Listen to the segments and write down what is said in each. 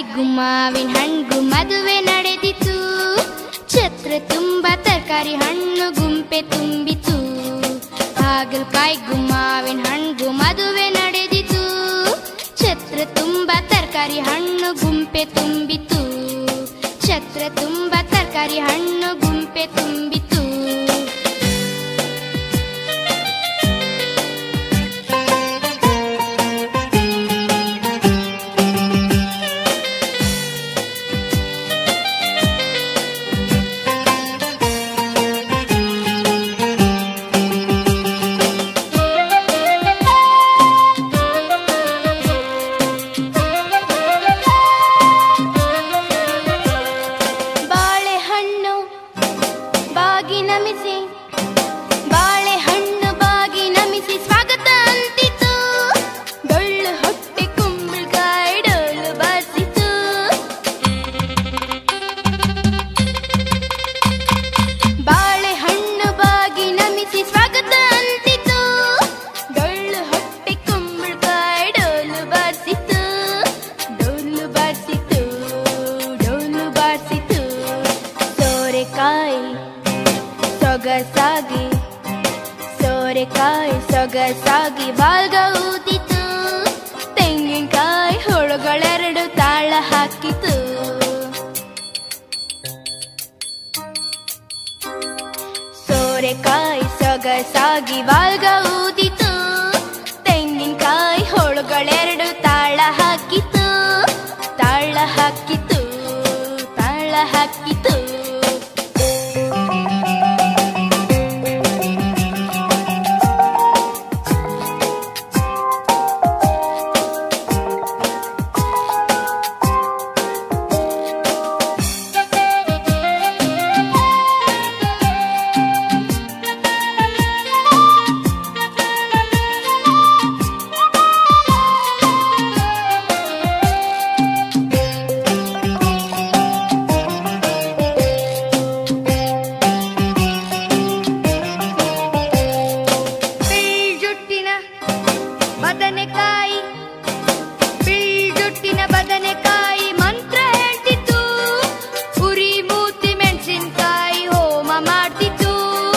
ಗುಮ್ಮಾವಿನ ಹಣ್ಣು ಮದುವೆ ನಡೆದಿತು ಛತ್ರ ತುಂಬ ತರಕಾರಿ ಹಣ್ಣು ಗುಂಪೆ ತುಂಬಿತು ಹಾಗಲಕಾಯಿ ಗುಮ್ಮಾವಿನ ಹಣ್ಣು ಮದುವೆ ನಡೆದಿತು ಛತ್ರ ತುಂಬ ತರಕಾರಿ ಹಣ್ಣು ಗುಂಪೆ ತುಂಬಿತು ಛತ್ರ ತುಂಬ ತರಕಾರಿ ಹಣ್ಣು ಗುಂಪೆ ತುಂಬಿತು ಬಾಳೆಹಣ್ಣು ಬಾಗಿ ನಮಿಸಿ ಬಾಳೆಹಣ್ಣು ಬಾಗಿ ನಮಿಸಿ ಸ್ವಾಗತ ಅಂತಿತು ಡೊಳ್ಳು ಹೊಟ್ಟೆ ಕುಂಬಳಕಾಯಿ ಡೊಳ್ಳು ಬಾರಿಸಿತು ಬಾಳೆಹಣ್ಣು ಬಾಗಿ ನಮಿಸಿ ಸ್ವಾಗತ ಅಂತಿತು ಡೊಳ್ಳು ಹೊಟ್ಟೆ ಕುಂಬಳಕಾಯಿ ಡೊಳ್ಳು ಬಾರಿಸಿತು ಡೊಳ್ಳು ಬಾರಿಸಿತು ಡೊಳ್ಳು ಬಾರಿಸಿತು ಸೋರೆಕಾಯಿ ಸೊಗಸಾಗಿ ಸೋರೆಕಾಯಿ ಸೊಗಸಾಗಿ ಬಾಲ್ಗ ಊದಿತು ತೆಂಗಿನಕಾಯಿ ಹೊಳಗಳೆರಡು ತಾಳ ಹಾಕಿತು ಸೋರೆಕಾಯಿ ಸೊಗಸಾಗಿ ಬಾಲ್ಗ ಊದಿತು ತೆಂಗಿನಕಾಯಿ ಹೊಳಗಳೆರಡು ತಾಳ ಹಾಕಿತು ತಾಳ ಹಾಕಿತು ತಾಳ ಹಾಕಿತು ಬಿಳ್ಜುಟ್ಟಿನ ಬದನೆಕಾಯಿ ಬಿಳ್ಜುಟ್ಟಿನ ಬದನೆಕಾಯಿ ಮಂತ್ರ ಹೇಳ್ತಿತ್ತು ಉರಿ ಮೂತಿ ಮೆಣಸಿನ್ಕಾಯಿ ಹೋಮ ಮಾಡ್ತಿತ್ತು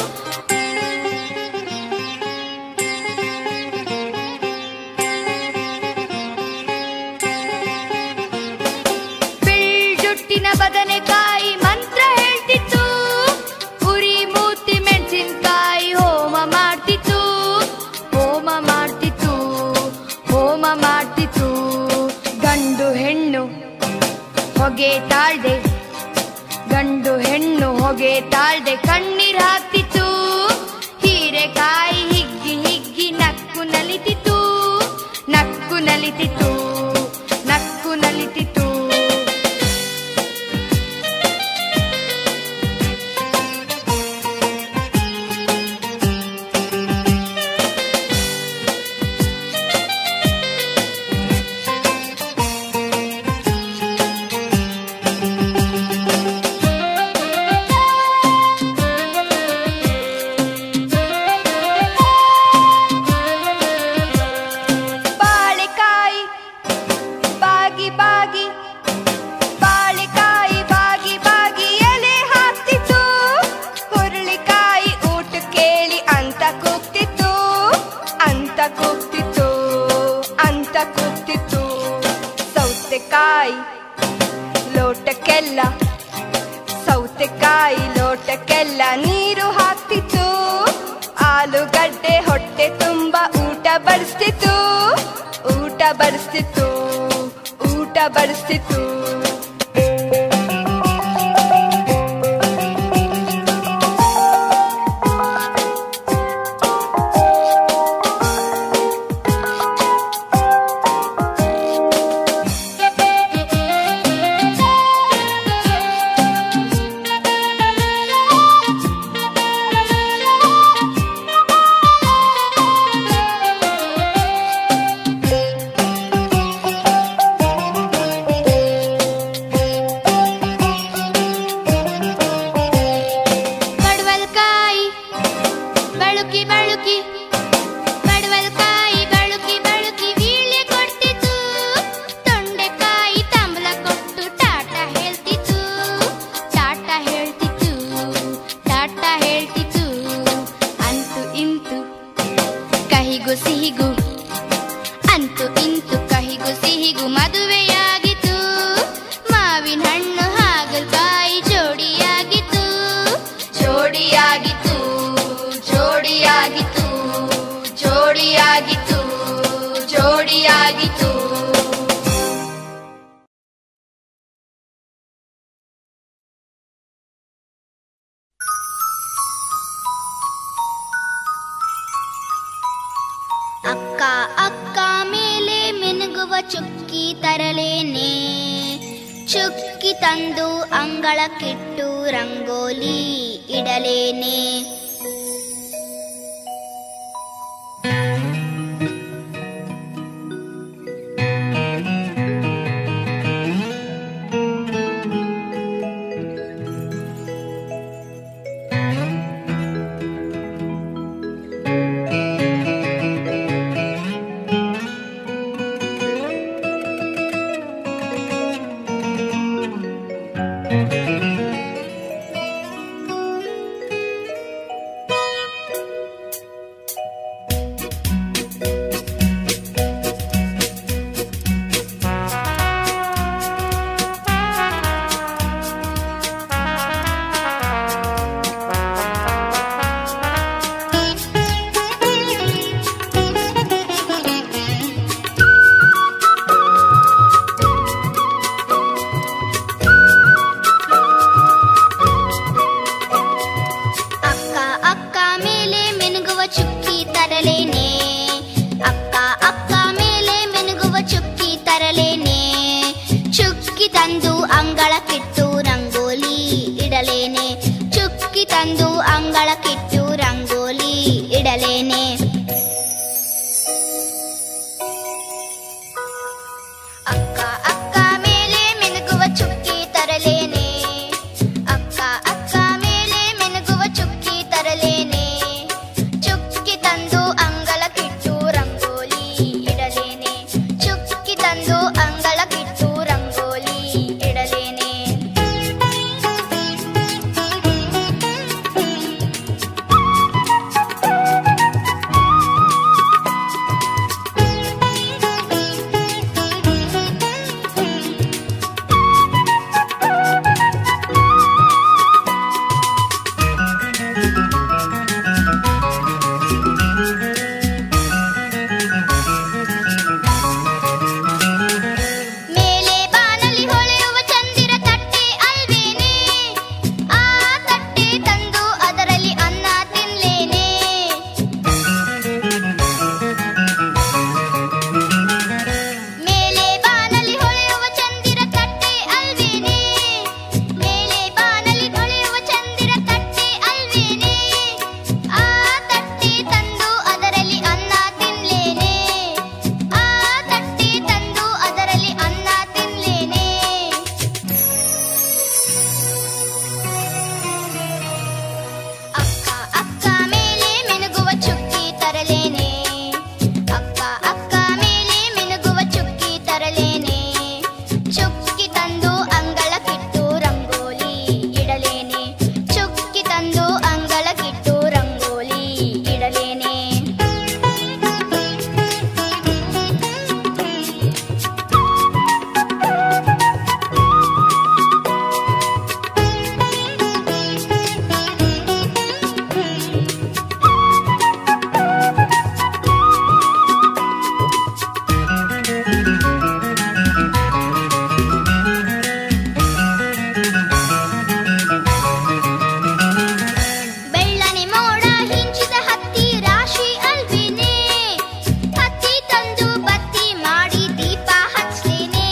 ಬಿಳ್ಜುಟ್ಟಿನ ಬದನೆಕಾಯಿ ಮಂತ್ರ ಹೇಳ್ತಿತ್ತು ಉರಿ ಮೂತಿ ಮೆಣಸಿನ್ಕಾಯಿ ಹೋಮ ಮಾಡ್ತಿತ್ತು ಹೋಮ ಮಾಡ್ತಿತ್ತು ಹೋಮ ಮಾಡ್ತಿತ್ತು ಗಂಡು ಹೆಣ್ಣು ಹೊಗೆ ತಾಳ್ದೆ ಗಂಡು ಹೆಣ್ಣು ಹೊಗೆ ತಾಳ್ದೆ ಕಣ್ಣೀರ್ ಹಾಕ್ತಿತ್ತು ಹೀರೆಕಾಯಿ ಹಿಗ್ಗಿ ಹಿಗ್ಗಿ ನಕ್ಕು ನಲಿತಿತ್ತು ನಕ್ಕು ನಲಿತಿತ್ತು ನಕ್ಕು ನಲಿತಿತ್ತು ಬಾಳೆಕಾಯಿ ಬಾಗಿ ಬಾಗಿ ಬಾಳೆಕಾಯಿ ಬಾಗಿ ಬಾಗಿ ಎಲೆ ಹಾಕ್ತಿತ್ತು ಹುರುಳಿಕಾಯಿ ಊಟ ಕೇಳಿ ಅಂತ ಕೂಗ್ತಿತ್ತು ಅಂತ ಕೂಗ್ತಿತ್ತು ಅಂತ ಕೂಗ್ತಿತ್ತು ಸೌತೆಕಾಯಿ ಲೋಟಕ್ಕೆಲ್ಲ ಸೌತೆಕಾಯಿ ಲೋಟಕ್ಕೆಲ್ಲ ನೀರು ಹಾಕ್ತಿತ್ತು ಆಲೂಗಡ್ಡೆ ಹೊಟ್ಟೆ ತುಂಬ ಊಟ ಬಡಿಸ್ತಿತ್ತು ಊಟ ಬಡಿಸ್ತಿತ್ತು ಊಟ ಬಡಿಸ್ತಿತ್ತು ಪಡವಲ್ಕಾಯಿ ಬಳುಕಿ ಬಳುಕಿ ಪಡವಲ್ಕಾಯಿ ಬಳುಕಿ ಬಳುಕಿ ವೀಳ್ಯ ಕೊಡ್ತಿತ್ತು ತೊಂಡೆಕಾಯಿ ತಂಬಲ ಕೊಟ್ಟು ಕಹಿಗೂ ಸಿಹಿಗೂ ಅಂತೂ ಇಂತು ಕಹಿಗೂ ಸಿಹಿಗೂ ಮದುವೆಯಾಗಿತು ಮಾವಿನ ಹಣ್ಣು ಹಾಗಲಕಾಯಿ ಜೋಡಿಯಾಗಿತು ಜೋಡಿಯಾಗಿತು ಜೋಡಿಯಾಗಿತು ಜೋಡಿಯಾಗಿತು ಜೋಡಿಯಾಗಿತು ಅಕ್ಕ ಅಕ್ಕ ಮೇಲೆ ಮಿನುಗುವ ಚುಕ್ಕಿ ತರಲೇನೆ ಚುಕ್ಕಿ ತಂದು ಅಂಗಳಕ್ಕಿಟ್ಟು ರಂಗೋಲಿ ಇಡಲೇನೆ ಅಕ್ಕ ಅಕ್ಕ ಮೇಲೆ ಮಿನುಗುವ ಚುಕ್ಕಿ ತರಲೇನೆ ಅಕ್ಕ ಅಕ್ಕ ಮೇಲೆ ಮಿನುಗುವ ಚುಕ್ಕಿ ತರಲೇನೆ ಚುಕ್ಕಿ ತಂದು ಅಂಗಳಕ್ಕಿಟ್ಟು ರಂಗೋಲಿ ಇಡಲೇನೆ ಚುಕ್ಕಿ ತಂದು ಅಂಗಳಕ್ಕಿಟ್ಟು ರಂಗೋಲಿ ಇಡಲೇನೆ ಅಕ್ಕ ಅಕ್ಕ ಮೇಲೆ ಮಿನುಗುವ ಚುಕ್ಕಿ ತರಲೇನೆ ಅಕ್ಕ ಅಕ್ಕ ಮೇಲೆ ಮಿನುಗುವ ಚುಕ್ಕಿ ತರಲೇನೆ ಚುಕ್ಕಿ ತಂದು ಅಂಗಳಕ್ಕಿಟ್ಟು ರಂಗೋಲಿ ಇಡಲೇನೆ ಚುಕ್ಕಿ ತಂದು ಅಂಗಳಕ್ಕಿಟ್ಟು ರಂಗೋಲಿ ಇಡಲೇನೆ ಮೇಲೆ ಬಾನಲಿ ಹೊಳೆಯುವ ಚಂದಿರ ತಟ್ಟೆ ಅಲ್ವೇನೆ ಆ ತಟ್ಟೆ ತಂದು ಅದರಲ್ಲಿ ಅನ್ನ ತಿನ್ಲೇನೆ ಮೇಲೆ ಬಾನಲಿ ಹೊಳೆಯುವ ಚಂದಿರ ತಟ್ಟೆ ಅಲ್ವೇನೆ ಮೇಲೆ ಬಾನಲಿ ಹೊಳೆಯುವ ಚಂದಿರ ತಟ್ಟೆ ಅಲ್ವೇನೆ ಆ ತಟ್ಟೆ ತಂದು ಅದರಲ್ಲಿ ಅನ್ನ ತಿನ್ಲೇನೆ ಆ ತಟ್ಟೆ ತಂದು ಅದರಲ್ಲಿ ಅನ್ನ ತಿನ್ಲೇನೆ ಅಕ್ಕ ಅಕ್ಕ ಮೇಲೆ ಮಿನುಗುವ ಚುಕ್ಕಿ ತರಲೇನೆ ಅಕ್ಕ ಅಕ್ಕ ಮೇಲೆ ಮಿನುಗುವ ಚುಕ್ಕಿ ತರಲೇನೆ ಚುಕ್ಕಿ ತಂದು ಅಂಗಳಕ್ಕಿಟ್ಟು ರಂಗೋಲಿ ಇಡಲೇನೆ ಚುಕ್ಕಿ ತಂದು ಅಂಗಳಕ್ಕಿಟ್ಟು ರಂಗೋಲಿ ಇಡಲೇನೆ ಬೆಳ್ಳನೆ ಮೋಡ ಹಿಂಚಿದ ಹತ್ತಿ ರಾಶಿ ಅಲ್ವೇನೆ ಹತ್ತಿ ತಂದು ಬತ್ತಿ ಮಾಡಿ ದೀಪ ಹಚ್ಲೇನೆ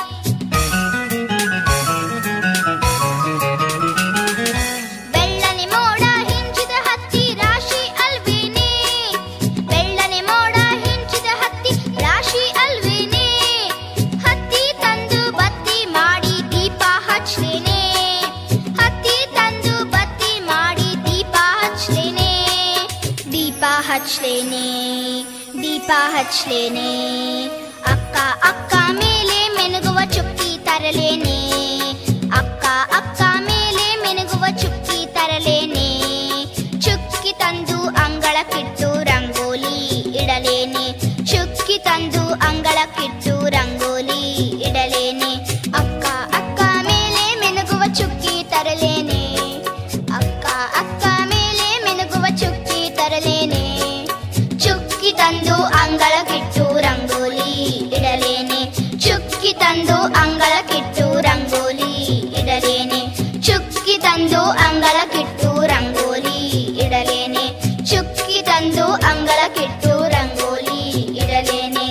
ಬೆಳ್ಳನೆ ಮೋಡ ಹಿಂಚಿದ ಹತ್ತಿ ರಾಶಿ ಅಲ್ವೇನೆ ಬೆಳ್ಳನೆ ಮೋಡ ಹಿಂಚಿದ ಹತ್ತಿ ರಾಶಿ ಅಲ್ವೇನೆ ಹತ್ತಿ ತಂದು ಬತ್ತಿ ಮಾಡಿ ದೀಪ ಹಚ್ಲೇನೆ ಹತ್ತಿ ತಂದು ಬತ್ತಿ ಮಾಡಿ ದೀಪ ಹಚ್ಲೇನೆ ದೀಪ ಹಚ್ಲೇನೆ ದೀಪ ಹಚ್ಲೇನೆ ಅಕ್ಕ ಅಕ್ಕ ಮೇಲೆ ಮೆನುಗುವ ಚುಕ್ಕಿ ತರಲೇನೆ ಅಕ್ಕ ಅಕ್ಕ ಮೇಲೆ ಮೆನುಗುವ ಚುಕ್ಕಿ ತರಲೇನೆ ಚುಕ್ಕಿ ತಂದು ಅಂಗಳಕ್ಕಿಟ್ಟು ರಂಗೋಲಿ ಇಡಲೇನೆ ತಂದು ಅಂಗಳಕ್ಕಿಟ್ಟು ರಂಗೋಲಿ ಇಡಲೇನೆ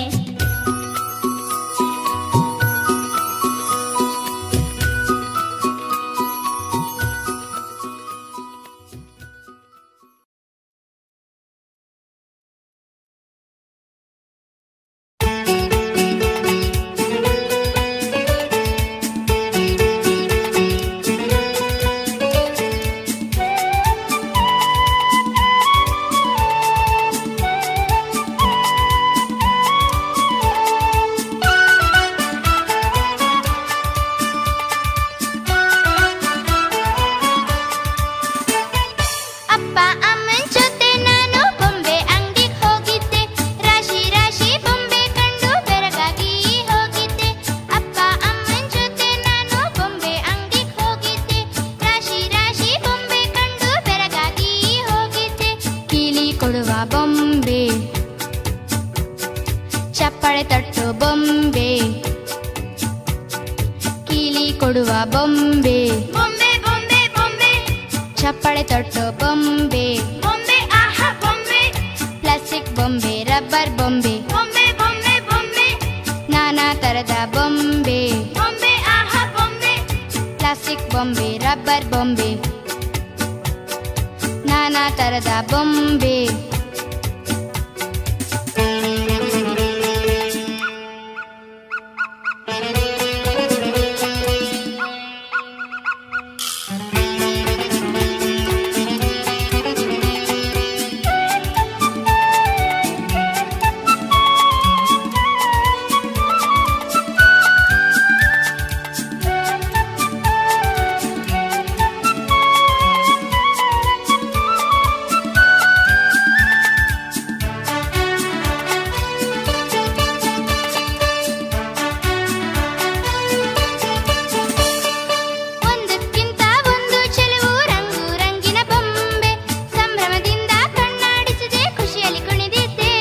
ಅಪ್ಪ ಅಮ್ಮನ್ ಜೊತೆ ನಾನು ಬೊಂಬೆ ಅಂಗಡಿಗೆ ಹೋಗಿದ್ದೆ ರಾಶಿ ರಾಶಿ ಬೊಂಬೆ ಕಂಡು ಬೆರಗಾಗಿ ಹೋಗಿದ್ದೆ ಅಪ್ಪ ಅಮ್ಮನ್ ಜೊತೆ ನಾನು ಬೊಂಬೆ ಅಂಗಡಿಗೆ ಹೋಗಿದ್ದೆ ರಾಶಿ ರಾಶಿ ಬೊಂಬೆ ಕಂಡು ಬೆರಗಾಗಿ ಹೋಗಿದ್ದೆ ಕೀಲಿ ಕೊಡುವ ಬೊಂಬೆ ಚಪ್ಪಳೆ ತಟ್ಟು ಬೊಂಬೆ ಕೀಲಿ ಕೊಡುವ ಬೊಂಬೆ ಬೊಂಬೆ ಬೊಂಬೆ ಬೊಂಬೆ ಚಪ್ಪಳೆ ತೊಟ್ಟು ಬೊಂಬೆ ಬೊಂಬೆ ಆಹಾ ಬೊಂಬೆ ಪ್ಲಾಸ್ಟಿಕ್ ಬೊಂಬೆ ರಬ್ಬರ್ ಬೊಂಬೆ ಬೊಂಬೆ ಬೊಂಬೆ ಬೊಂಬೆ ನಾನಾ ತರದ ಬೊಂಬೆ ಬೊಂಬೆ ಆಹಾ ಬೊಂಬೆ ಪ್ಲಾಸ್ಟಿಕ್ ಬೊಂಬೆ ರಬ್ಬರ್ ಬೊಂಬೆ ನಾನಾ ತರದ ಬೊಂಬೆ ಒಂದಕ್ಕಿಂತ ಒಂದು ಚೆಲುವು ರಂಗು ರಂಗಿನ ಬೊಂಬೆ ಸಂಭ್ರಮದಿಂದ ಕಣ್ಣಾಡಿಸಿದೆ ಖುಷಿಯಲ್ಲಿ ಕುಣಿದಿದ್ದೆ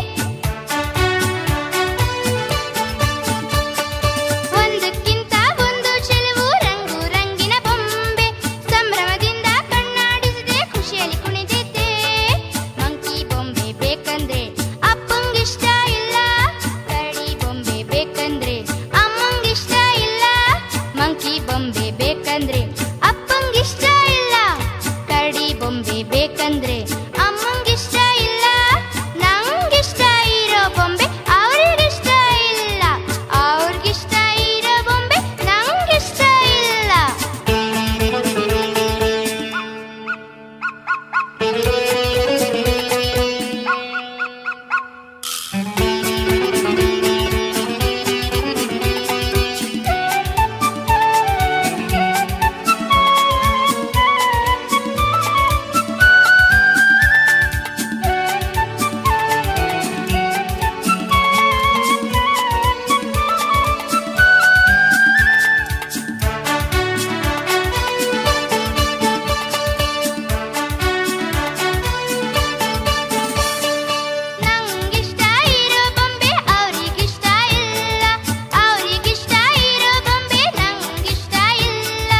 ಒಂದಕ್ಕಿಂತ ಒಂದು ಚೆಲುವು ರಂಗು ರಂಗಿನ ಬೊಂಬೆ ಸಂಭ್ರಮದಿಂದ ಕಣ್ಣಾಡಿಸಿದೆ ಖುಷಿಯಲ್ಲಿ ಕುಣಿದಿದ್ದೆ ಮಂಕಿ ಬೊಂಬೆ ಬೇಕಂದ್ರೆ ಅಪ್ಪಂಗಿಷ್ಟ ಇಲ್ಲ ಕರಡಿ ಬೊಂಬೆ ಬೇಕಂದ್ರೆ ಅಮ್ಮಂಗಿಷ್ಟ ಇಲ್ಲ ಮಂಕಿ ಬೊಂಬೆ ಬೇಕಂದ್ರೆ ಅಪ್ಪಂಗಿಷ್ಟ ಇಲ್ಲ ಕರಡಿ ಬೊಂಬೆ ಬೇಕಂದ್ರೆ ಅಮ್ಮಂಗಿಷ್ಟ ಇಲ್ಲ ನಂಗಿಷ್ಟ ಇರೋ ಬೊಂಬೆ ಅವ್ರಿಗಿಷ್ಟ ಇಲ್ಲ ಅವ್ರಿಗಿಷ್ಟ ಇರೋ ಬೊಂಬೆ ನಂಗಿಷ್ಟ ಇಲ್ಲ ನಂಗಿಷ್ಟ ಇರೋ ಬೊಂಬೆ ಅವ್ರಿಗಿಷ್ಟ ಇಲ್ಲ ಅವ್ರಿಗಿಷ್ಟ ಇರೋ ಬೊಂಬೆ ನಂಗಿಷ್ಟ ಇಲ್ಲ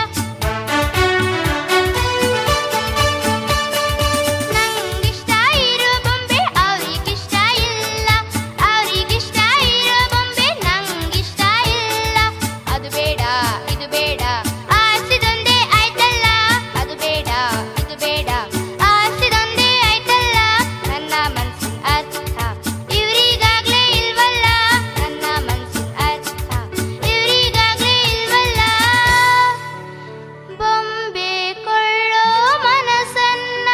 ನಂಗಿಷ್ಟ ಇರೋ ಬೊಂಬೆ ಅವ್ರಿಗಿಷ್ಟ ಇಲ್ಲ ಅವ್ರಿಗಿಷ್ಟ ಇರೋ ಬೊಂಬೆ ನಂಗಿಷ್ಟ ಇಲ್ಲ ಅದು ಬೇಡ ಇದು ಬೇಡ ಆಸಿದೊಂದೇ ಆಯ್ತಲ್ಲ ಅದು ಬೇಡ ಇದು ಬೇಡ ಆಸಿದೊಂದೇ ಆಯ್ತಲ್ಲ ನನ್ನ ಮನ್ಸಿನ ಅರ್ಥ ಇವ್ರಿಗಾಗ್ಲೇ ಇಲ್ವಲ್ಲ ನನ್ನ ಮನ್ಸಿನ ಅರ್ಥ ಇವ್ರಿಗಾಗ್ಲೇ ಇಲ್ವಲ್ಲ ಬೊಂಬೆ ಕೊಳ್ಳೋ ಮನಸ್ಸನ್ನ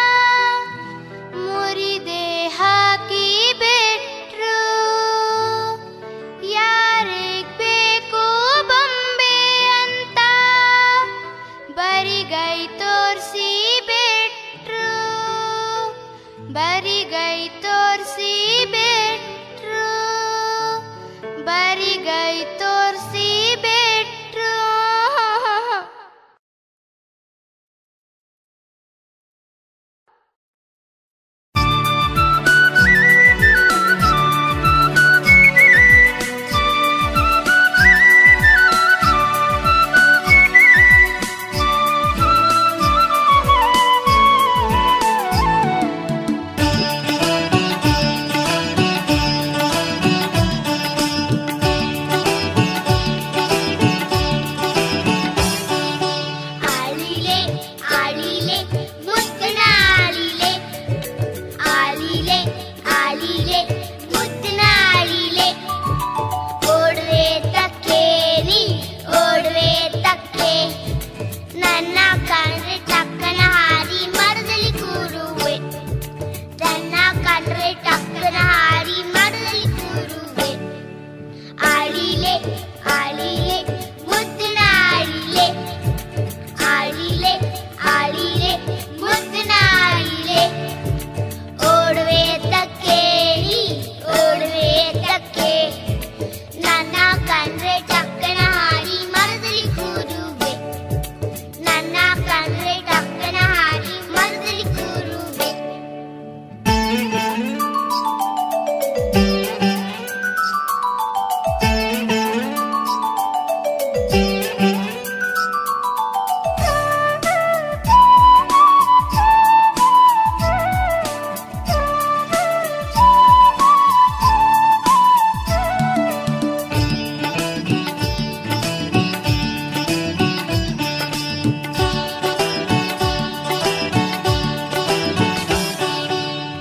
ಮುರಿದೆ ಹಾಕಿ ಬಿಟ್ರು ಯಾರಿಗ್ ಬೇಕು ಬೊಂಬೆ ಅಂತ ಬರಿಗೈ ತೋರಿಸಿ ಬಿಟ್ರು ಬರಿಗೈ ತೋರಿಸಿ ಬಿಟ್ರು ಬರಿಗೈ ತೋರಿಸಿ ಬಿಟ್ರು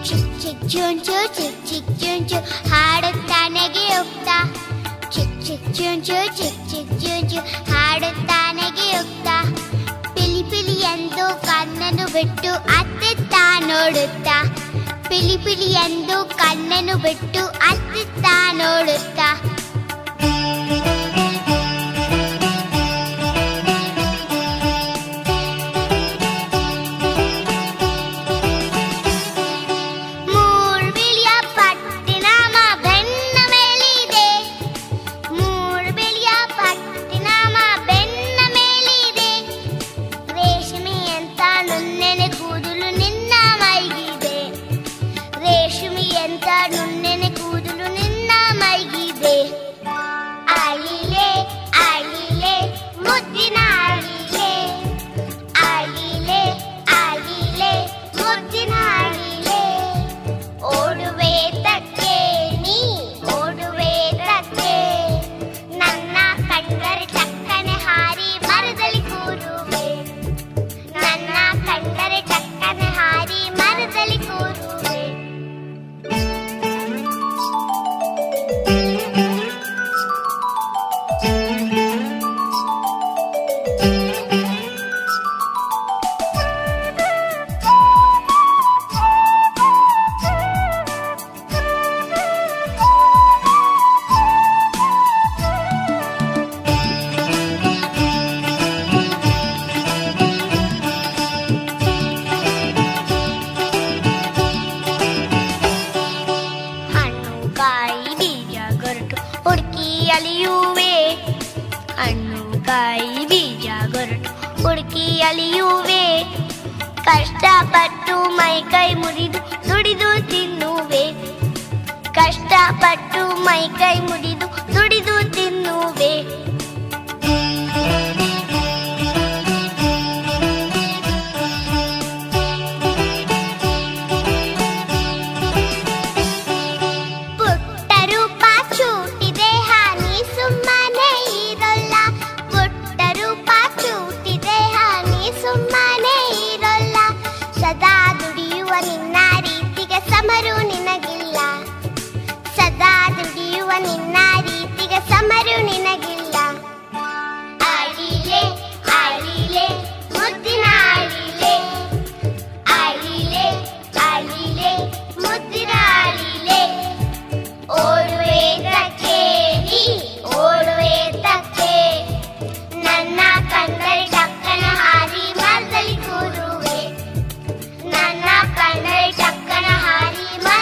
ಚಿಕ್ ಚಿಕ್ ಚುಂಚು ಚಿಕ್ ಚಿಕ್ ಚುಂಚು ಹಾಡುತ್ತಾನೆಗೆ ಉಕ್ತ ಚಿಕ್ ಚಿಕ್ ಚುಂಚು ಚಿಕ್ ಚಿಕ್ ಚುಂಚು ಹಾಡುತ್ತಾನೆಗೆ ಉಕ್ತ ಪಿಲಿ ಪಿಲಿ ಎಂದು ಕಣ್ಣನ್ನು ಬಿಟ್ಟು ಅತ್ತಿತ್ತ ನೋಡುತ್ತಾ ಪಿಲಿ ಪಿಲಿ ಎಂದು ಕಣ್ಣನ್ನು ಬಿಟ್ಟು ಅತ್ತಿತ್ತ ನೋಡುತ್ತಾ ಮೂರ್ಬಿಳಿಯ ಪಟ್ಟಿನಾಮ ಬೆನ್ನ ಮೇಲಿದೆ ಮೂರ್ಬಿಳಿಯ ಪಟ್ಟಿನಾಮ ಬೆನ್ನ ಮೇಲಿದೆ ರೇಷ್ಮೆಯಂತ ನುಣ್ಣೆನೆ ಕೂದಲು ನಿನ್ನ ಮೈಗಿದೆ ರೇಷ್ಮೆಯಂತ ನುಣ್ಣೆನೆ ಕೂದಲು ನಿನ್ನ ಮೈಗಿದೆ ಆಲಿಲೆ ಆಲಿಲೆ ಮುದ್ದಿನ ಆಲಿಲೆ ಆಲಿಲೆ ಆಲಿಲೆ ಮುದ್ದಿನ ಆಲಿಲೆ ಓಡುವೆ ತಕ್ಕೆ ನೀ ಓಡುವೆ ತಕ್ಕೆ ನನ್ನ ಕಂಡರೆ ಚಕ್ಕನೆ ಹಾರಿ ಮರದಲ್ಲಿ ಕೂರುವೆ ನನ್ನ ಕಂಡರೆ ಚಕ್ಕನೆ ಹಾರಿ ಮರದಲ್ಲಿ ಕೂರುವೆ ಹಣ್ಣು ಕಾಯಿ ಬೀಜ ಗೊರಟು ಹುಡುಕಿ ಅಲಿಯುವೆ ಹಣ್ಣು ಕಾಯಿ ಬೀಜ ಗೊರಟು ಹುಡುಕಿ ಅಲಿಯುವೆ ಕಷ್ಟಪಟ್ಟು ಮೈ ಕೈ ಮುರಿದು ದುಡಿದು ತಿನ್ನುವೆ ಕಷ್ಟಪಟ್ಟು ಮೈ ಕೈ ಮುರಿದು ದುಡಿದು ತಿನ್ನುವೆ ಪುಟ್ಟ ರೂಪ ಚೂಟಿ ದೇಹ ನೀ ಸುಮ್ಮನೆ ಇರಲ್ಲ ಪುಟ್ಟ ರೂಪ ಚೂಟಿ ದೇಹ ನೀ ಸುಮ್ಮನೆ ಇರಲ್ಲ ಸದಾ ದುಡಿಯುವ ನಿನ್ನ ರೀತಿಗೆ ಸಮರು ನಿನಗಿಲ್ಲ ಸದಾ ದುಡಿಯುವ ನಿನ್ನ ರೀತಿಗೆ ಸಮರು ನಿನಗಿಲ್ಲ ಆಡಿಲೆ ಆಡಿಲೆ ಮುದ್ದಿನ ಆಡಿಲೆ ಆಡಿಲೆ ಆಡಿಲೆ ಮುದ್ದಿನ ಆಡಿಲೆ ಓಡುವೆ ತಕ್ಕೆ ನೀ ಓಡುವೆ ತಕ್ಕೆ ನನ್ನ ಕಂಡರೆ ಟಕ್ಕನ ಹಾರಿ ಮರದಲ್ಲಿ ಕೂರುವೆ ನನ್ನ ಕಂಡರೆ ಟಕ್ಕನ ಹಾರಿ ಮರ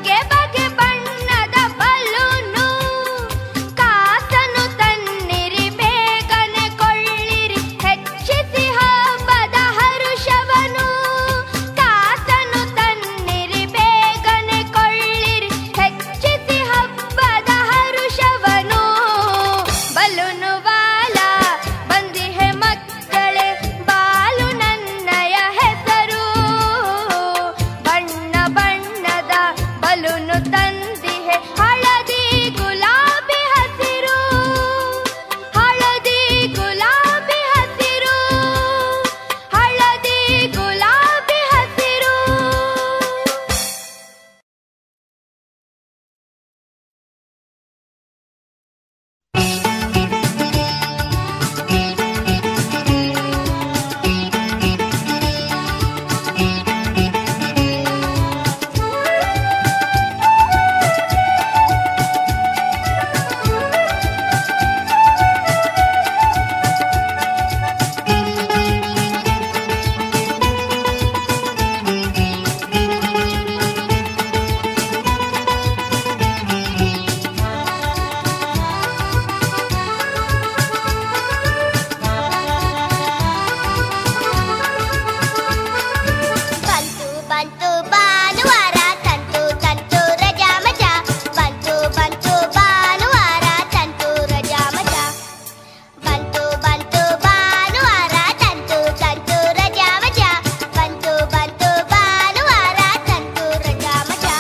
ಬಗೆ ಬಗೆ ಬಣ್ಣದ ಬಲೂನು ಕಾಸನು ತನ್ನಿರಿ ಬೇಗನೆ ಕೊಳ್ಳಿರಿ ಹೆಚ್ಚಿಸಿ ಹಬ್ಬದ ಹರುಷವನು ಕಾಸನು ತನ್ನಿರಿ ಬೇಗನೆ ಕೊಳ್ಳಿರಿ ಹೆಚ್ಚಿಸಿ ಹಬ್ಬದ ಹರುಷವನು ಬಲೂನು ಬಾಲ ಬಂದಿಹೆ ಮಕ್ಕಳೇ ಬಾಲು ನನ್ನಯ ಹೆಸರು ಬಣ್ಣ ಬಣ್ಣದ ಬಲೂನು ತಂದಿಹೆ ಹಳದಿ ಗುಲಾಬಿ ಹಸಿರು ಹಳದಿ ಗುಲಾಬಿ ಹಸಿರು ಹಳದಿ ಗುಲಾಬಿ ಹಸಿರು ಬಂತು ಬಂತು ಭಾನುವಾರ ತಂತು ತಂತು ರಜಾ ಮಜಾ ಬಂತು ಬಂತು ಭಾನುವಾರ ತಂತು ರಜಾ ಮಜಾ ಬಂತು ಬಂತು ಭಾನುವಾರ ತಂತು ತಂತು ರಜಾ ಮಜಾ ಬಂತು ಬಂತು ಭಾನುವಾರ ತಂತು ರಜಾ ಮಜಾ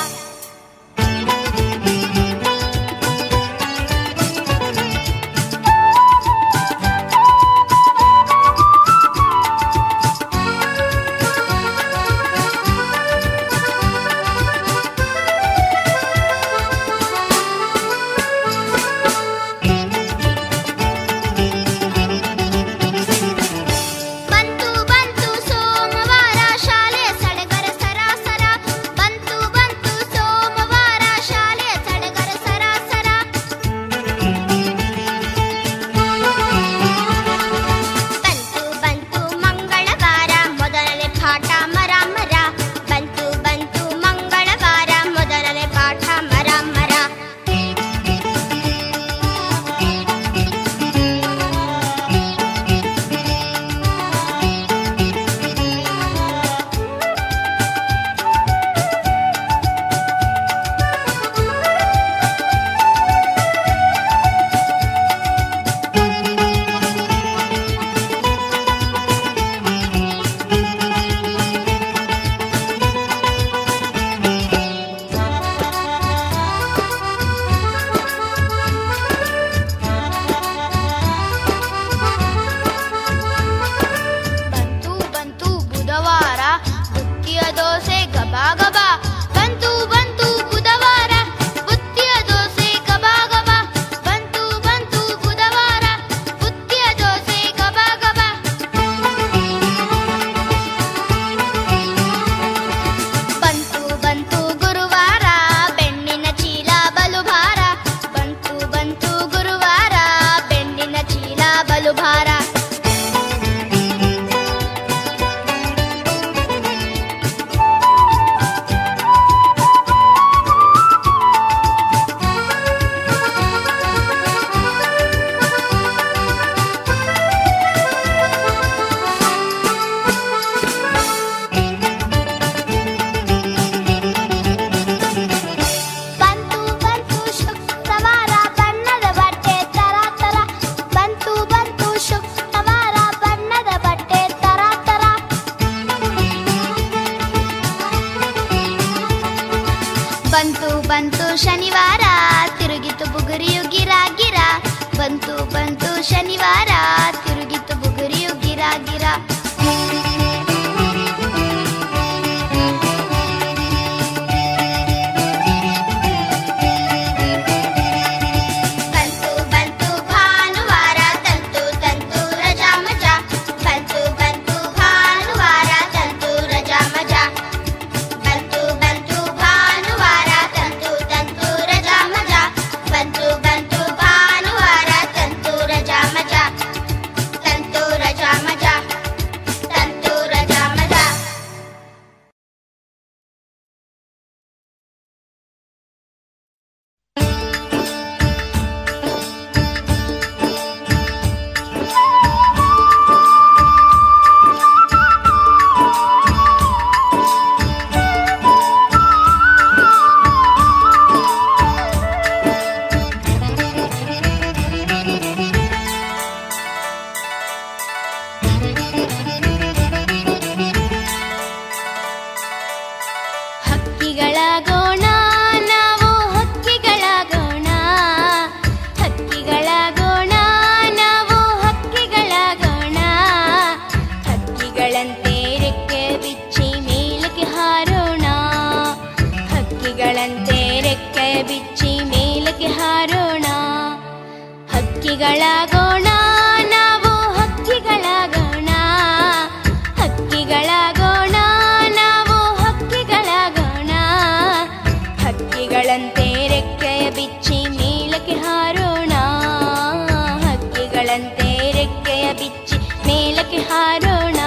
ಬಂತು ಬಂತು ಸೋಮವಾರ ಶಾಲೆಯ ಸಡಗರ ಸರಾಸರ ಬಂತು ಬಂತು ಸೋಮವಾರ ಶಾಲೆಯ ಸಡಗರ ಸರಾಸರ ಬಂತು ಬಂತು ಮಂಗಳವಾರ ಮೊದಲನೇ ಪಾಠ ಮರ ಮರ ಬಂತು ಬಂತು ಮಂಗಳವಾರ ಮೊದಲನೇ ಪಾಠ ಮರ ಮರ ಬಂತು ಬಂತು ಬುಧವಾರ ಬುತ್ತಿಯ ದೋಸೆ ಗಬಾ ಗಬಾ ಬಂತು ಬಂತು ಬುಧವಾರ ಬುತ್ತಿಯ ದೋಸೆ ಗಬಾ ಗಬಾ ಬಂತು ಬಂತು ಬುಧವಾರ ಬುತ್ತಿಯ ದೋಸೆ ಗಬಾ ಗಬಾ ಬಂತು ಬಂತು ಗುರುವಾರ ಬೆಣ್ಣಿನ ಚೀಲ ಬಲು ಭಾರ ಬಂತು ಬಂತು ಗುರುವಾರ ಬೆಣ್ಣಿನ ಚೀಲ ಬಲು ಭಾರ ಬಂತು ಬಂತು ಶುಕ್ರವಾರ ಬಣ್ಣದ ಬಟ್ಟೆ ತರ ತರ ಬಂತು ಬಂತು ಶುಕ್ರವಾರ ಬಣ್ಣದ ಬಟ್ಟೆ ತರ ತರ ಬಂತು ಬಂತು ಶನಿವಾರ ತಿರುಗಿತು ಬುಗುರಿಯು ಗಿರ ಗಿರ ಬಂತು ಬಂತು ಶನಿವಾರ ತಿರುಗಿತು ಬುಗುರಿಯು ಗಿರ ಗಿರ ಬಂತು ಬಂತು ಭಾನುವಾರ ತಂತು ತಂತು ರಜಾ ಮಜಾ ಬಂತು ಬಂತು ಭಾನುವಾರ ತಂತು ರಜಾ ಮಜಾ ಬಂತು ಬಂತು ಭಾನುವಾರ ತಂತು ತಂತು ರಜಾ ಮಜಾ ಬಂತು ಬಂತು ಭಾನುವಾರ ತಂತು ರಜಾ ಮಜಾ ತಂತು ರಜಾ ಮಜಾ ಬಿಚ್ಚಿ ಮೇಲಕ್ಕೆ ಹಾರೋಣ ಹಕ್ಕಿಗಳಾಗೋಣ ನಾವು ಹಕ್ಕಿಗಳಾಗೋಣ ಹಕ್ಕಿಗಳಾಗೋಣ ನಾವು ಹಕ್ಕಿಗಳಾಗೋಣ ಹಕ್ಕಿಗಳಂತೆ ರೆಕ್ಕೆಯ ಬಿಚ್ಚಿ ಮೇಲಕ್ಕೆ ಹಾರೋಣ ಹಕ್ಕಿಗಳಂತೆ ರೆಕ್ಕೆಯ ಬಿಚ್ಚಿ ಮೇಲಕ್ಕೆ ಹಾರೋಣ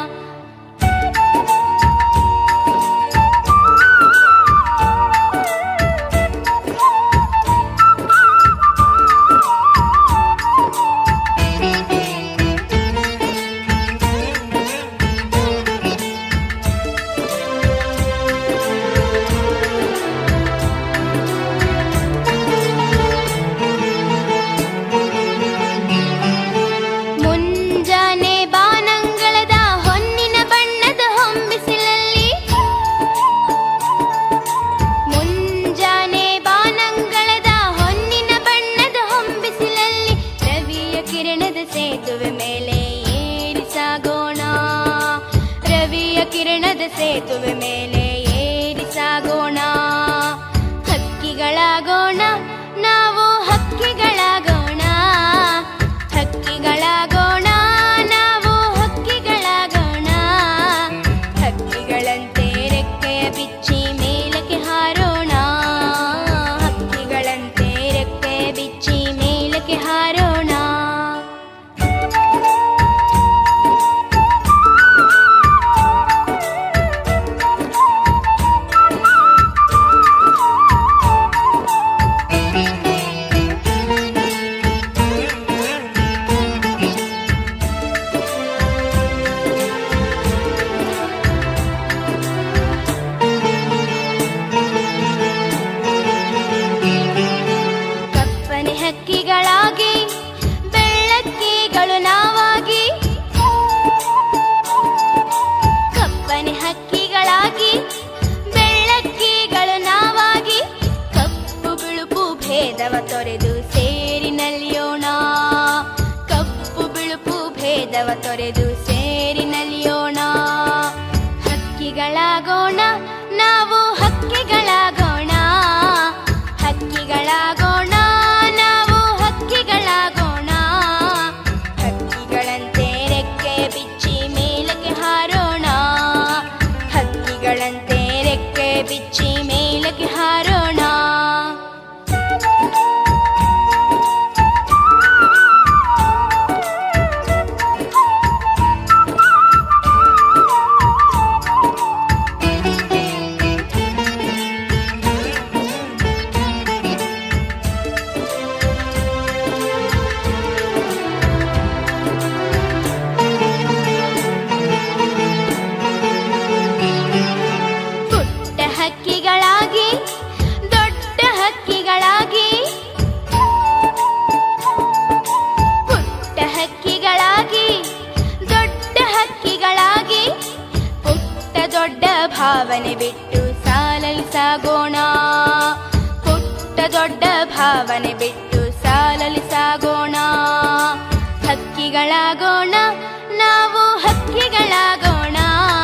ಮುಂಜಾನೆ ಬಾನಂಗಳದ ಹೊನ್ನಿನ ಬಣ್ಣದ ಹೊಂಬಿಸಿಲಲ್ಲಿ ಮುಂಜಾನೆ ಬಾನಂಗಳದ ಹೊನ್ನಿನ ಬಣ್ಣದ ಹೊಂಬಿಸಿಲಲ್ಲಿ ರವಿಯ ಕಿರಣದ ಸೇತುವೆ ಮೇಲೆ ಏರಿ ಸಾಗೋಣ ರವಿಯ ಕಿರಣದ ಸೇತುವೆ ಮೇಲೆ ಏರಿ ಸಾಗೋಣ ಹಕ್ಕಿಗಳಾಗೋಣ ನಾವು ಹಕ್ಕಿಗಳಾಗೋಣ ಹಕ್ಕಿಗಳಾಗೋಣ ನಾವು ಹಕ್ಕಿಗಳಾಗೋಣ ಹಕ್ಕಿಗಳಂತೆ ರೆಕ್ಕೆಯ ಬಿಚ್ಚಿ ಮೇಲಕ್ಕೆ ಹಾರೋಣ ಹಕ್ಕಿಗಳಂತೆ ರೆಕ್ಕೆಯ ಬಿಚ್ಚಿ ಮೇಲಕ್ಕೆ ಹಾರೋಣ ಕಪ್ಪನೆ ಹಕ್ಕಿಗಳಾಗಿ ಬೆಳ್ಳಕ್ಕಿಗಳು ನಾವಾಗಿ ಕಪ್ಪನೆ ಹಕ್ಕಿಗಳಾಗಿ ಬೆಳ್ಳಕ್ಕಿಗಳು ನಾವಾಗಿ ಕಪ್ಪು ಬಿಳುಪು ಭೇದವ ತೊರೆದು ಸೇರಿ ನಲಿಯೋಣ ಕಪ್ಪು ಬಿಳುಪು ಭೇದವ ತೊರೆದು ಸೇರಿ ನಲಿಯೋಣ ಹಕ್ಕಿಗಳಾಗೋಣ ನಾವು ಹಕ್ಕಿಗಳಾಗೋಣ ಹಕ್ಕಿಗಳಾಗೋಣ ನಾವು ಹಕ್ಕಿಗಳಾಗೋಣ ಹಕ್ಕಿಗಳಂತೆ ರೆಕ್ಕೆ ಬಿಚ್ಚಿ ಮೇಲಕ್ಕೆ ಹಾರೋಣ ಹಕ್ಕಿಗಳಂತೆ ರೆಕ್ಕೆ ಬಿಚ್ಚಿ ಮೇಲಕ್ಕೆ ಹಾರೋಣ ಪುಟ್ಟ ಹಕ್ಕಿಗಳಾಗಿ ದೊಡ್ಡ ಹಕ್ಕಿಗಳಾಗಿ ಪುಟ್ಟ ಹಕ್ಕಿಗಳಾಗಿ ದೊಡ್ಡ ಹಕ್ಕಿಗಳಾಗಿ ಪುಟ್ಟ ದೊಡ್ಡ ಭಾವನೆ ಬಿಟ್ಟು ಸಾಲಲಿ ಸಾಗೋಣ ಪುಟ್ಟ ದೊಡ್ಡ ಭಾವನೆ ಬಿಟ್ಟು ಸಾಲಲಿ ಸಾಗೋಣ ಹಕ್ಕಿಗಳಾಗೋಣ ನಾವು ಹಕ್ಕಿಗಳಾಗೋಣ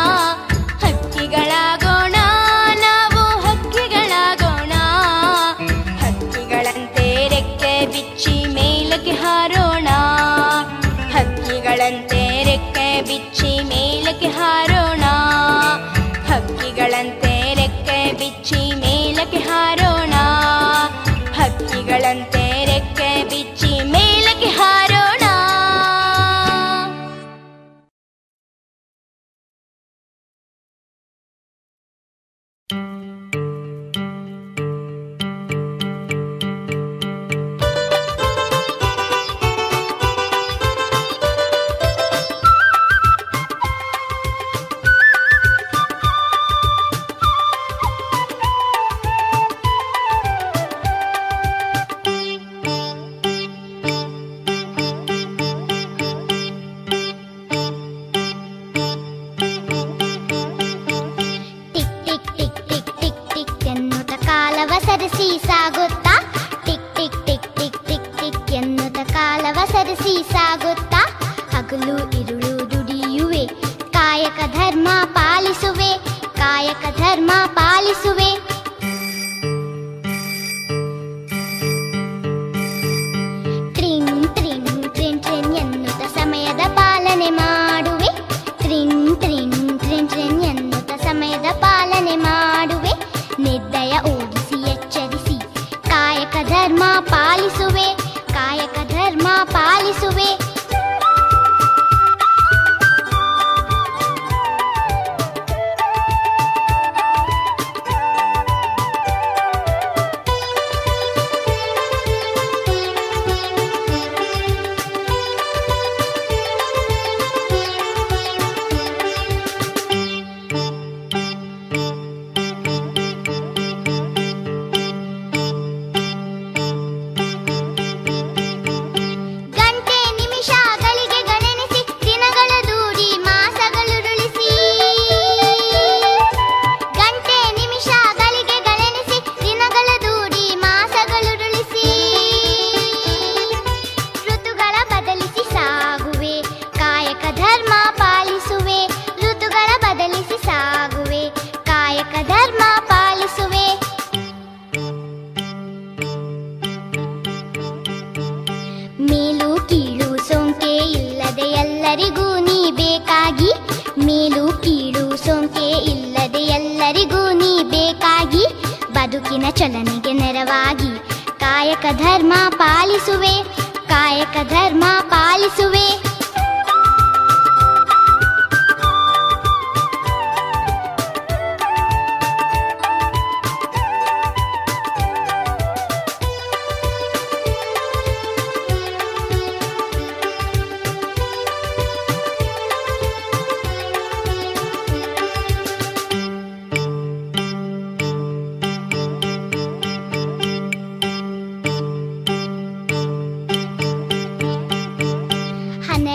ಹಕ್ಕಿಗಳಾಗೋಣ ನಾವು ಹಕ್ಕಿಗಳಾಗೋಣ ಹಕ್ಕಿಗಳಂತೆ ರೆಕ್ಕೆ ಬಿಚ್ಚಿ ಮೇಲಕ್ಕೆ ಹಾರೋಣ ಹಕ್ಕಿಗಳಂತೆ ರೆಕ್ಕೆ ಬಿಚ್ಚಿ ಮೇಲಕ್ಕೆ ಹಾರೋಣ ಹಕ್ಕಿಗಳಂತೆ ರೆಕ್ಕೆ ಬಿಚ್ಚಿ ಮೇಲಕ್ಕೆ ಹಾರೋಣ ಹಕ್ಕಿಗಳಂತೆ ರೆಕ್ಕೆ ಬಿಚ್ಚಿ ಮೇಲಕ್ಕೆ ಹಾರೋಣ tick tick tick tick tick tick ಎನ್ನುತ್ತ ಕಾಲವ ಸರಿಸಿ ಸಾಗುತ್ತಾ tick tick tick tick tick tick ಎನ್ನುತ್ತ ಕಾಲವ ಸರಿಸಿ ಸಾಗುತ್ತಾ ಹಗಲು ಇರುಳು ದುಡಿಯುವೆ ಕಾಯಕ ಧರ್ಮ ಪಾಲಿಸುವೆ ಕಾಯಕ ಧರ್ಮ ಪಾಲಿಸುವೆ ಪಾಲಿಸುವೆ ಕಾಯಕ ಧರ್ಮ ಪಾಲಿಸುವೆ ಗಂಟೆ ನಿಮಿಷ ಗಳಿಗೆ ಗಣನಿಸಿ ದಿನಗಳ ದೂಡಿ ಮಾಸಗಳುರುಳಿಸಿ ಗಂಟೆ ನಿಮಿಷ ಗಳಿಗೆ ಗಣನಿಸಿ ದಿನಗಳ ದೂಡಿ ಮಾಸಗಳುರುಳಿಸಿ ಋತುಗಳ ಬದಲಿಸಿ ಸಾಗುವೆ ಕಾಯಕ ಧರ್ಮ ಪಾಲಿಸುವೆ ಋತುಗಳ ಬದಲಿಸಿ ಸಾಗುವೆ ಕಾಯಕ ಧರ್ಮ ಪಾಲಿಸುವೆ ಮೇಲು ಕೀಳು ಸೋಂಕೆ ಇಲ್ಲದೆ ಎಲ್ಲರಿಗೂ ನೀ ಬೇಕಾಗಿ ಮೇಲು ಕೀಳು ಸೋಂಕೆ ಇಲ್ಲದೆ ಎಲ್ಲರಿಗೂ ನೀ ಬೇಕಾಗಿ ಬದುಕಿನ ಚಲನೆಗೆ ನೆರವಾಗಿ ಕಾಯಕ ಧರ್ಮ ಪಾಲಿಸುವೆ ಕಾಯಕ ಧರ್ಮ ಪಾಲಿಸುವೆ ಹಣ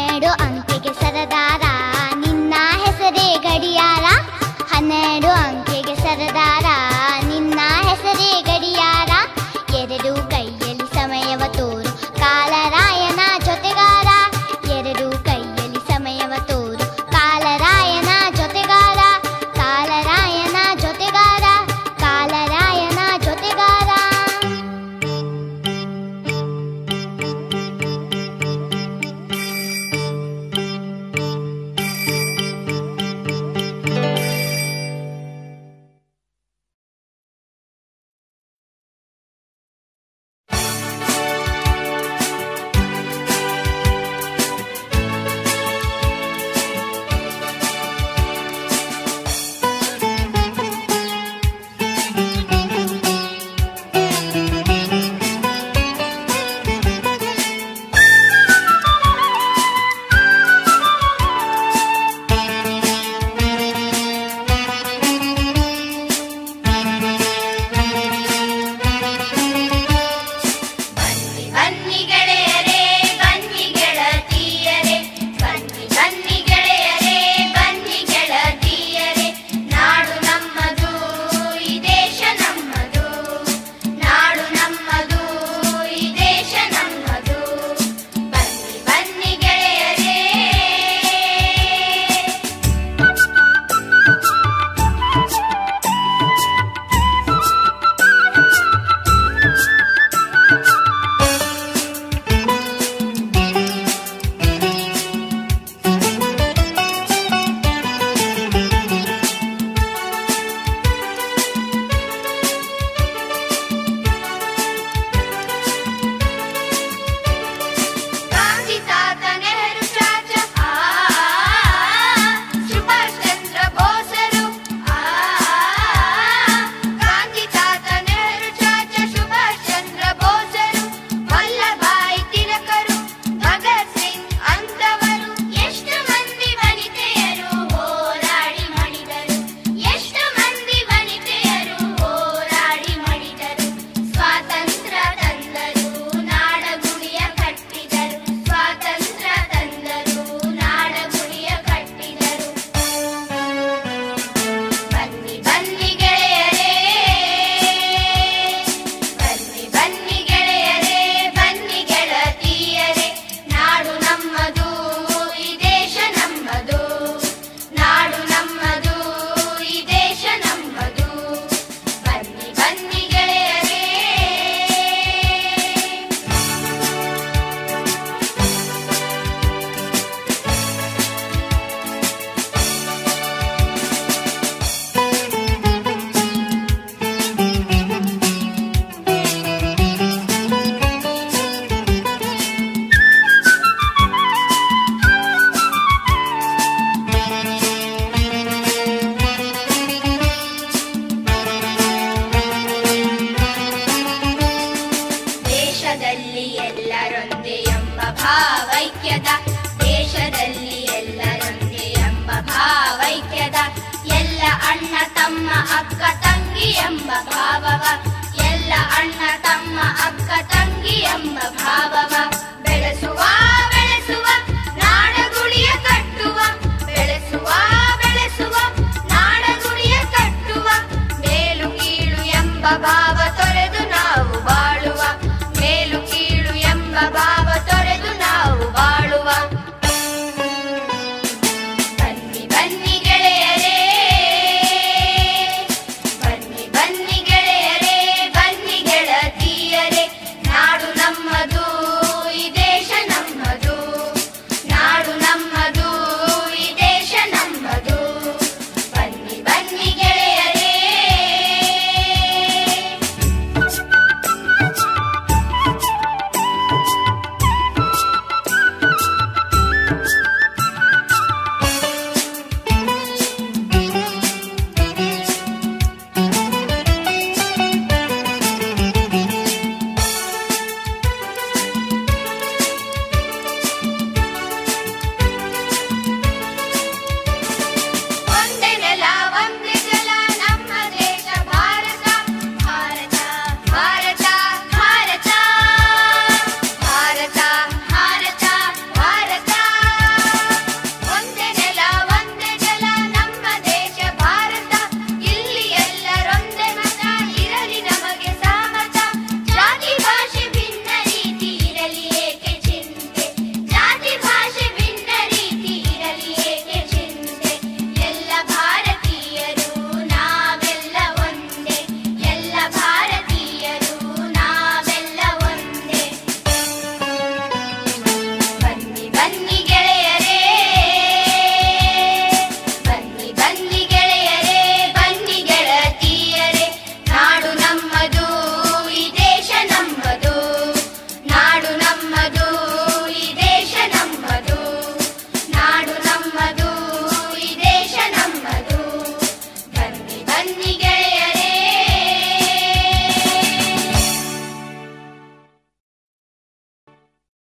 ನಮ್ಮ ಅಕ್ಕ ತಂಗಿ ಎಂಬ ಭಾವವ